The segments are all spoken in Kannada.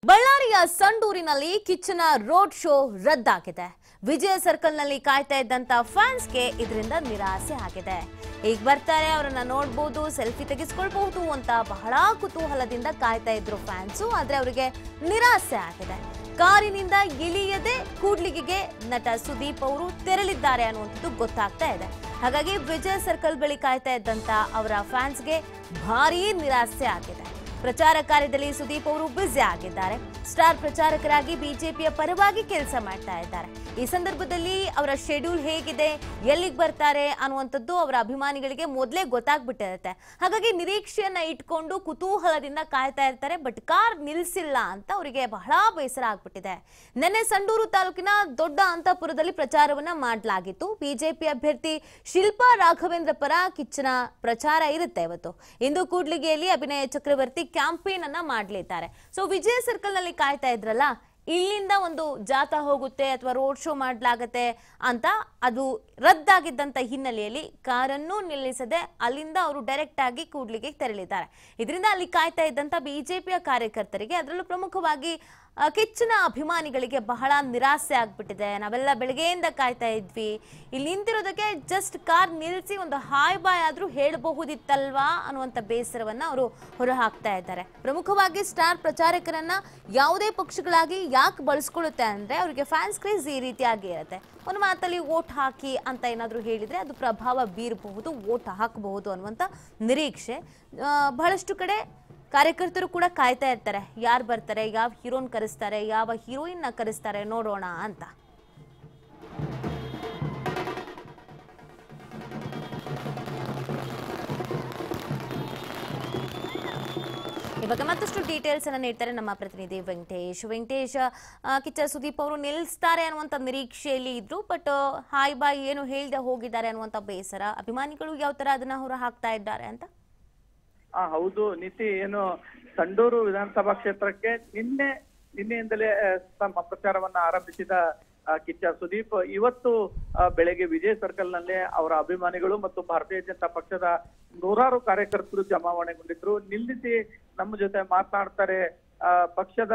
ಬಳ್ಳಾರಿಯ ಸಂಡೂರಿನಲ್ಲಿ ಕಿಚ್ಚನ ರೋಡ್ ಶೋ ರದ್ದಾಗಿದೆ ವಿಜಯ ಸರ್ಕಲ್ನಲ್ಲಿ ಕಾಯ್ತಾ ಇದ್ದಂತ ಫ್ಯಾನ್ಸ್ಗೆ ಇದರಿಂದ ನಿರಾಸೆ ಆಗಿದೆ ಈಗ ಬರ್ತಾರೆ ಅವರನ್ನ ನೋಡ್ಬೋದು ಸೆಲ್ಫಿ ತೆಗೆಸ್ಕೊಳ್ಬಹುದು ಅಂತ ಬಹಳ ಕುತೂಹಲದಿಂದ ಕಾಯ್ತಾ ಇದ್ರು ಫ್ಯಾನ್ಸು ಆದ್ರೆ ಅವರಿಗೆ ನಿರಾಸೆ ಆಗಿದೆ ಕಾರಿನಿಂದ ಇಳಿಯದೆ ಕೂಡ್ಲಿಗಿಗೆ ನಟ ಸುದೀಪ್ ಅವರು ತೆರಳಿದ್ದಾರೆ ಅನ್ನುವಂಥದ್ದು ಗೊತ್ತಾಗ್ತಾ ಇದೆ ಹಾಗಾಗಿ ವಿಜಯ ಸರ್ಕಲ್ ಬಳಿ ಕಾಯ್ತಾ ಇದ್ದಂತ ಅವರ ಫ್ಯಾನ್ಸ್ಗೆ ಭಾರೀ ನಿರಾಸೆ ಆಗಿದೆ ಪ್ರಚಾರ ಕಾರ್ಯದಲ್ಲಿ ಸುದೀಪ್ ಅವರು ಬ್ಯುಸಿ ಆಗಿದ್ದಾರೆ ಸ್ಟಾರ್ ಪ್ರಚಾರಕರಾಗಿ ಬಿಜೆಪಿಯ ಪರವಾಗಿ ಕೆಲಸ ಮಾಡ್ತಾ ಇದ್ದಾರೆ ಈ ಸಂದರ್ಭದಲ್ಲಿ ಅವರ ಶೆಡ್ಯೂಲ್ ಹೇಗಿದೆ ಎಲ್ಲಿಗೆ ಬರ್ತಾರೆ ಅನ್ನುವಂಥದ್ದು ಅವರ ಅಭಿಮಾನಿಗಳಿಗೆ ಮೊದಲೇ ಗೊತ್ತಾಗ್ಬಿಟ್ಟಿರುತ್ತೆ ಹಾಗಾಗಿ ನಿರೀಕ್ಷೆಯನ್ನ ಇಟ್ಕೊಂಡು ಕುತೂಹಲದಿಂದ ಕಾಯ್ತಾ ಇರ್ತಾರೆ ಬಟ್ ಕಾರ್ ನಿಲ್ಸಿಲ್ಲ ಅಂತ ಅವರಿಗೆ ಬಹಳ ಬೇಸರ ಆಗ್ಬಿಟ್ಟಿದೆ ನಿನ್ನೆ ಸಂಡೂರು ತಾಲೂಕಿನ ದೊಡ್ಡ ಅಂತಪುರದಲ್ಲಿ ಪ್ರಚಾರವನ್ನ ಮಾಡಲಾಗಿತ್ತು ಬಿಜೆಪಿ ಅಭ್ಯರ್ಥಿ ಶಿಲ್ಪಾ ರಾಘವೇಂದ್ರ ಪರ ಕಿಚ್ಚನ ಪ್ರಚಾರ ಇರುತ್ತೆ ಇವತ್ತು ಇಂದು ಕೂಡ್ಲಿಗೆಯಲ್ಲಿ ಅಭಿನಯ ಚಕ್ರವರ್ತಿ ಕ್ಯಾಂಪೇನ್ ಅನ್ನ ಮಾಡಲಿದ್ದಾರೆ ಸೊ ವಿಜಯ ಸರ್ಕಲ್ ನಲ್ಲಿ ಕಾಯ್ತಾ ಇದ್ರಲ್ಲ ಇಲ್ಲಿಂದ ಒಂದು ಜಾಥಾ ಹೋಗುತ್ತೆ ಅಥವಾ ರೋಡ್ ಶೋ ಮಾಡಲಾಗತ್ತೆ ಅಂತ ಅದು ರದ್ದಾಗಿದ್ದಂತ ಹಿನ್ನೆಲೆಯಲ್ಲಿ ಕಾರನ್ನು ನಿಲ್ಲಿಸದೆ ಅಲ್ಲಿಂದ ಅವರು ಡೈರೆಕ್ಟ್ ಆಗಿ ಕೂಡ್ಲಿಗೆ ತೆರಳಿದ್ದಾರೆ ಇದರಿಂದ ಅಲ್ಲಿ ಕಾಯ್ತಾ ಇದ್ದಂತ ಬಿಜೆಪಿಯ ಕಾರ್ಯಕರ್ತರಿಗೆ ಅದರಲ್ಲೂ ಪ್ರಮುಖವಾಗಿ ಆ, ಕಿಚ್ಚನ ಅಭಿಮಾನಿಗಳಿಗೆ ಬಹಳ ನಿರಾಸೆ ಆಗ್ಬಿಟ್ಟಿದೆ ನಾವೆಲ್ಲ ಬೆಳಗ್ಗೆಯಿಂದ ಕಾಯ್ತಾ ಇದ್ವಿ ಇಲ್ಲಿ ನಿಂತಿರೋದಕ್ಕೆ ಜಸ್ಟ್ ಕಾರ್ ನಿಲ್ಲಿಸಿ ಒಂದು ಹಾಯ್ ಬಾಯ್ ಆದ್ರೂ ಹೇಳಬಹುದಿತ್ತಲ್ವಾ ಅನ್ನುವಂಥ ಬೇಸರವನ್ನ ಅವರು ಹೊರಹಾಕ್ತಾ ಇದ್ದಾರೆ ಪ್ರಮುಖವಾಗಿ ಸ್ಟಾರ್ ಪ್ರಚಾರಕರನ್ನ ಯಾವುದೇ ಪಕ್ಷಗಳಾಗಿ ಯಾಕೆ ಬಳಸ್ಕೊಳ್ಳುತ್ತೆ ಅಂದ್ರೆ ಅವರಿಗೆ ಫ್ಯಾನ್ಸ್ ಕ್ರೇಜ್ ಈ ರೀತಿಯಾಗಿ ಇರುತ್ತೆ ಒಂದು ಮಾತಲ್ಲಿ ವೋಟ್ ಹಾಕಿ ಅಂತ ಏನಾದರೂ ಹೇಳಿದ್ರೆ ಅದು ಪ್ರಭಾವ ಬೀರಬಹುದು ವೋಟ್ ಹಾಕಬಹುದು ಅನ್ನುವಂಥ ನಿರೀಕ್ಷೆ ಆ, ಬಹಳಷ್ಟು ಕಡೆ ಕಾರ್ಯಕರ್ತರು ಕೂಡ ಕಾಯ್ತಾ ಇರ್ತಾರೆ ಯಾರು ಬರ್ತಾರೆ ಯಾವ ಹೀರೋನ್ ಕರೆಸ್ತಾರೆ ಯಾವ ಹೀರೋಯಿನ್ನ ಕರೆಸ್ತಾರೆ ನೋಡೋಣ ಅಂತ ಇವಾಗ ಮತ್ತಷ್ಟು ಡೀಟೇಲ್ಸ್ ಅನ್ನ ನೀಡ್ತಾರೆ ನಮ್ಮ ಪ್ರತಿನಿಧಿ ವೆಂಕಟೇಶ್ ವೆಂಕಟೇಶ್ ಆ, ಕಿಚ್ಚ ಸುದೀಪ್ ಅವರು ನಿಲ್ಲಿಸ್ತಾರೆ ಅನ್ನುವಂಥ ನಿರೀಕ್ಷೆಯಲ್ಲಿ ಇದ್ರು ಬಟ್ ಹಾಯ್ ಬಾಯ್ ಏನು ಹೇಳ್ದೆ ಹೋಗಿದ್ದಾರೆ ಅನ್ನುವಂಥ ಬೇಸರ ಅಭಿಮಾನಿಗಳು ಯಾವ ತರ ಅದನ್ನ ಹೊರ ಹಾಕ್ತಾ ಇದ್ದಾರೆ ಅಂತ ಆ ಹೌದು ನೀತಿ ಏನು ಸಂಡೂರು ವಿಧಾನಸಭಾ ಕ್ಷೇತ್ರಕ್ಕೆ ನಿನ್ನೆ ನಿನ್ನೆಯಿಂದಲೇ ಆ, ತಮ್ಮ ಪ್ರಚಾರವನ್ನ ಆರಂಭಿಸಿದ ಆ, ಕಿಚ್ಚ ಸುದೀಪ್ ಇವತ್ತು ಆ, ಬೆಳಗ್ಗೆ ವಿಜಯ್ ಸರ್ಕಲ್ ನಲ್ಲಿ ಅವರ ಅಭಿಮಾನಿಗಳು ಮತ್ತು ಭಾರತೀಯ ಜನತಾ ಪಕ್ಷದ ನೂರಾರು ಕಾರ್ಯಕರ್ತರು ಜಮಾವಣೆಗೊಂಡಿದ್ರು ನಿಲ್ಲಿಸಿ ನಮ್ಮ ಜೊತೆ ಮಾತನಾಡ್ತಾರೆ ಆ, ಪಕ್ಷದ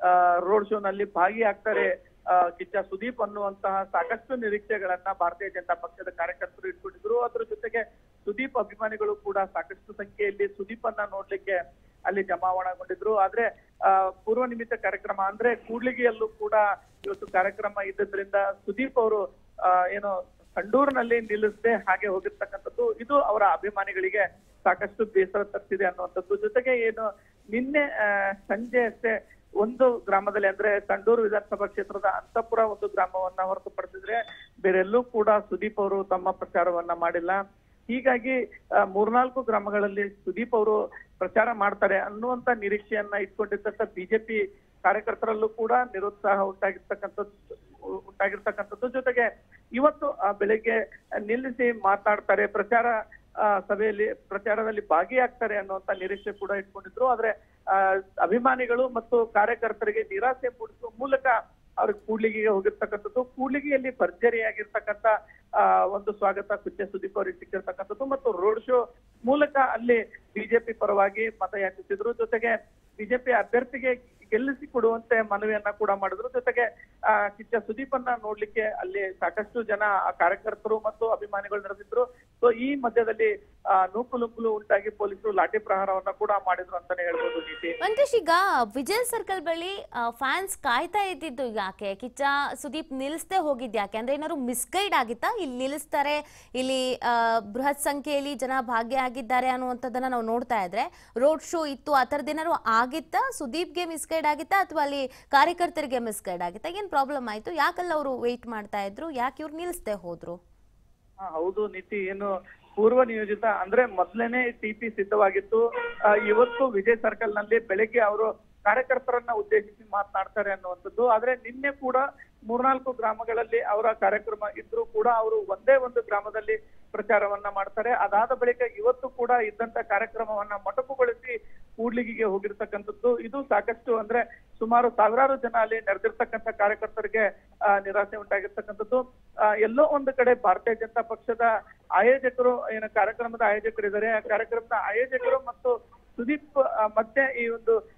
ರೋಡ್ ಶೋ ನಲ್ಲಿ ಭಾಗಿಯಾಗ್ತಾರೆ ಆ, ಕಿಚ್ಚ ಸುದೀಪ್ ಅನ್ನುವಂತಹ ಸಾಕಷ್ಟು ನಿರೀಕ್ಷೆಗಳನ್ನ ಭಾರತೀಯ ಜನತಾ ಪಕ್ಷದ ಕಾರ್ಯಕರ್ತರು ಇಟ್ಕೊಂಡಿದ್ರು ಅದ್ರ ಜೊತೆಗೆ ಸುದೀಪ್ ಅಭಿಮಾನಿಗಳು ಕೂಡ ಸಾಕಷ್ಟು ಸಂಖ್ಯೆಯಲ್ಲಿ ಸುದೀಪ್ ಅನ್ನ ನೋಡ್ಲಿಕ್ಕೆ ಅಲ್ಲಿ ಜಮಾವಣೆಗೊಂಡಿದ್ರು ಆದ್ರೆ ಆ, ಪೂರ್ವ ನಿಮಿತ್ತ ಕಾರ್ಯಕ್ರಮ ಅಂದ್ರೆ ಕೂಡ್ಲಿಗಿಯಲ್ಲೂ ಕೂಡ ಇವತ್ತು ಕಾರ್ಯಕ್ರಮ ಇದ್ದದ್ರಿಂದ ಸುದೀಪ್ ಅವರು ಆ, ಏನು ಸಂಡೂರಿನಲ್ಲಿ ನಿಲ್ಲಿಸದೆ ಹಾಗೆ ಹೋಗಿರ್ತಕ್ಕಂಥದ್ದು ಇದು ಅವರ ಅಭಿಮಾನಿಗಳಿಗೆ ಸಾಕಷ್ಟು ಬೇಸರ ತರಿಸಿದೆ ಅನ್ನುವಂಥದ್ದು ಜೊತೆಗೆ ಏನು ನಿನ್ನೆ ಆ, ಸಂಜೆ ಅಷ್ಟೇ ಒಂದು ಗ್ರಾಮದಲ್ಲಿ ಅಂದ್ರೆ ಸಂಡೂರು ವಿಧಾನಸಭಾ ಕ್ಷೇತ್ರದ ಅಂತಪುರ ಒಂದು ಗ್ರಾಮವನ್ನ ಹೊರತುಪಡಿಸಿದ್ರೆ ಬೇರೆಲ್ಲೂ ಕೂಡ ಸುದೀಪ್ ಅವರು ತಮ್ಮ ಪ್ರಚಾರವನ್ನ ಮಾಡಿಲ್ಲ ಹೀಗಾಗಿ ಆ, ಮೂರ್ನಾಲ್ಕು ಗ್ರಾಮಗಳಲ್ಲಿ ಸುದೀಪ್ ಅವರು ಪ್ರಚಾರ ಮಾಡ್ತಾರೆ ಅನ್ನುವಂತ ನಿರೀಕ್ಷೆಯನ್ನ ಇಟ್ಕೊಂಡಿದ್ದಂತ ಬಿಜೆಪಿ ಕಾರ್ಯಕರ್ತರಲ್ಲೂ ಕೂಡ ನಿರುತ್ಸಾಹ ಉಂಟಾಗಿರ್ತಕ್ಕಂಥದ್ದು ಉಂಟಾಗಿರ್ತಕ್ಕಂಥದ್ದು ಜೊತೆಗೆ ಇವತ್ತು ಆ ಬೆಳಿಗ್ಗೆ ನಿಲ್ಲಿಸಿ ಮಾತನಾಡ್ತಾರೆ ಪ್ರಚಾರ ಆ, ಸಭೆಯಲ್ಲಿ ಪ್ರಚಾರದಲ್ಲಿ ಭಾಗಿಯಾಗ್ತಾರೆ ಅನ್ನುವಂತ ನಿರೀಕ್ಷೆ ಕೂಡ ಇಟ್ಕೊಂಡಿದ್ರು ಆದ್ರೆ ಆ, ಅಭಿಮಾನಿಗಳು ಮತ್ತು ಕಾರ್ಯಕರ್ತರಿಗೆ ನಿರಾಸೆ ಮೂಡಿಸುವ ಮೂಲಕ ಅವ್ರಿಗೆ ಕೂಡ್ಲಿಗಿಗೆ ಹೋಗಿರ್ತಕ್ಕಂಥದ್ದು ಕೂಡ್ಲಿಗಿಯಲ್ಲಿ ಭರ್ಜರಿಯಾಗಿರ್ತಕ್ಕಂಥ ಆ, ಒಂದು ಸ್ವಾಗತ ಕುಚ್ಚೆ ಸುದೀಪ್ ಅವರಿಗೆ ಸಿಕ್ಕಿರ್ತಕ್ಕಂಥದ್ದು ಮತ್ತು ರೋಡ್ ಶೋ ಮೂಲಕ ಅಲ್ಲಿ ಬಿಜೆಪಿ ಪರವಾಗಿ ಮತಯಾಚಿಸಿದ್ರು ಜೊತೆಗೆ ಬಿಜೆಪಿ ಅಭ್ಯರ್ಥಿಗೆ ಗೆಲ್ಲಿಸಿ ಕೊಡುವಂತೆ ಮನವಿಯನ್ನ ಕೂಡ ಮಾಡಿದ್ರು ಜೊತೆಗೆ ಆ, ಕಿಚ್ಚ ಸುದೀಪನ್ನ ನೋಡ್ಲಿಕ್ಕೆ ಅಲ್ಲಿ ಸಾಕಷ್ಟು ಜನ ಆ ಕಾರ್ಯಕರ್ತರು ಮತ್ತು ಅಭಿಮಾನಿಗಳು ನಡೆದಿದ್ರು ಸೊ ಈ ಮಧ್ಯದಲ್ಲಿ ಆ, ನೂಕುನುಗ್ಗಲು ಉಂಟಾಗಿ ಪೊಲೀಸರು ಲಾಠಿ ಪ್ರಹಾರವನ್ನ ಕೂಡ ಮಾಡಿದ್ರು ಅಂತಾನೆ ಹೇಳ್ಬೋದು ನೀತಿ ವೆಂಕಟೇಶ್ ಈಗ ವಿಜಯ್ ಸರ್ಕಲ್ ಬಳಿ ಫ್ಯಾನ್ಸ್ ಕಾಯ್ತಾ ಇದ್ದಿದ್ದು ಯಾಕೆ ಕಿಚ್ಚ ಸುದೀಪ್ ನಿಲ್ಲಿಸದೆ ಹೋಗಿದ್ ಯಾಕೆ ಅಂದ್ರೆ ಏನಾದ್ರು ಮಿಸ್ಗೈಡ್ ಆಗಿತ್ತಾ ಇಲ್ಲಿ ನಿಲ್ಲಿಸ್ತಾರೆ ಇಲ್ಲಿ ಆ, ಬೃಹತ್ ಸಂಖ್ಯೆಯಲ್ಲಿ ಜನ ಭಾಗಿಯಾಗಿದ್ದಾರೆ ಅನ್ನುವಂಥದ್ದನ್ನ ನಾವು ನೋಡ್ತಾ ಇದ್ರೆ ರೋಡ್ ಶೋ ಇತ್ತು ಆ ಥರದ್ದು ಏನಾದ್ರು ಆಗಿತ್ತಾ ಸುದೀಪ್ಗೆ ಮಿಸ್ಗೈಡ್ ಆಗಿತ್ತಾ ಅಥವಾ ಅಲ್ಲಿ ಕಾರ್ಯಕರ್ತರಿಗೆ ಮಿಸ್ಗೈಡ್ ಆಗಿತ್ತಾ ಏನ್ ಪ್ರಾಬ್ಲಮ್ ಆಯ್ತು ಯಾಕಲ್ಲ ಅವರು ವೆಯ್ಟ್ ಮಾಡ್ತಾ ಇದ್ರು ಯಾಕೆ ಇವ್ರು ನಿಲ್ಲಿಸದೆ ಹೋದ್ರು ಹಾ, ಹೌದು ನೀತಿ ಏನು ಪೂರ್ವ ನಿಯೋಜಿತ ಅಂದ್ರೆ ಮೊದ್ಲೇನೆ ಟಿಪಿ ಸಿದ್ಧವಾಗಿತ್ತು ಆ, ಇವತ್ತು ವಿಜಯ್ ಸರ್ಕಲ್ ನಲ್ಲಿ ಬೆಳಿಗ್ಗೆ ಅವರು ಕಾರ್ಯಕರ್ತರನ್ನ ಉದ್ದೇಶಿಸಿ ಮಾತನಾಡ್ತಾರೆ ಅನ್ನುವಂಥದ್ದು ಆದ್ರೆ ನಿನ್ನೆ ಕೂಡ ಮೂರ್ನಾಲ್ಕು ಗ್ರಾಮಗಳಲ್ಲಿ ಅವರ ಕಾರ್ಯಕ್ರಮ ಇದ್ರೂ ಕೂಡ ಅವರು ಒಂದೇ ಒಂದು ಗ್ರಾಮದಲ್ಲಿ ಪ್ರಚಾರವನ್ನ ಮಾಡ್ತಾರೆ ಅದಾದ ಬಳಿಕ ಇವತ್ತು ಕೂಡ ಇದ್ದಂತ ಕಾರ್ಯಕ್ರಮವನ್ನ ಮೊಟಕುಗೊಳಿಸಿ ಕೂಡ್ಲಿಗಿಗೆ ಹೋಗಿರ್ತಕ್ಕಂಥದ್ದು ಇದು ಸಾಕಷ್ಟು ಅಂದ್ರೆ ಸುಮಾರು ಸಾವಿರಾರು ಜನ ಅಲ್ಲಿ ನೆರೆದಿರ್ತಕ್ಕಂಥ ಕಾರ್ಯಕರ್ತರಿಗೆ ಆ, ನಿರಾಸೆ ಉಂಟಾಗಿರ್ತಕ್ಕಂಥದ್ದು ಆ, ಎಲ್ಲೋ ಒಂದು ಕಡೆ ಭಾರತೀಯ ಜನತಾ ಪಕ್ಷದ ಆಯೋಜಕರು ಏನು ಕಾರ್ಯಕ್ರಮದ ಆಯೋಜಕರಿದ್ದಾರೆ ಆ ಕಾರ್ಯಕ್ರಮದ ಆಯೋಜಕರು ಮತ್ತು ಸುದೀಪ್ ಆ, ಮತ್ತೆ ಈ ಒಂದು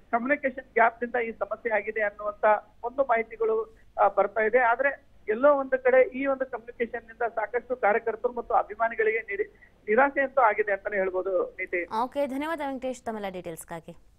ಕಮ್ಯುನಿಕೇಶನ್ ಗ್ಯಾಪ್ ನಿಂದ ಈ ಸಮಸ್ಯೆ ಆಗಿದೆ ಅನ್ನುವಂತ ಒಂದು ಮಾಹಿತಿಗಳು ಆ, ಬರ್ತಾ ಇದೆ ಆದ್ರೆ ಎಲ್ಲೋ ಒಂದು ಕಡೆ ಈ ಒಂದು ಕಮ್ಯುನಿಕೇಶನ್ ನಿಂದ ಸಾಕಷ್ಟು ಕಾರ್ಯಕರ್ತರು ಮತ್ತು ಅಭಿಮಾನಿಗಳಿಗೆ ನಿರಿ- ನಿರಾಸೆ ಅಂತೂ ಆಗಿದೆ ಅಂತಾನೆ ಹೇಳ್ಬೋದು ನೀತಿ ಓಕೆ ಧನ್ಯವಾದ ವೆಂಕಟೇಶ್ ತಮ್ಮೆಲ್ಲ ಡೀಟೇಲ್ಸ್ಗಾಗಿ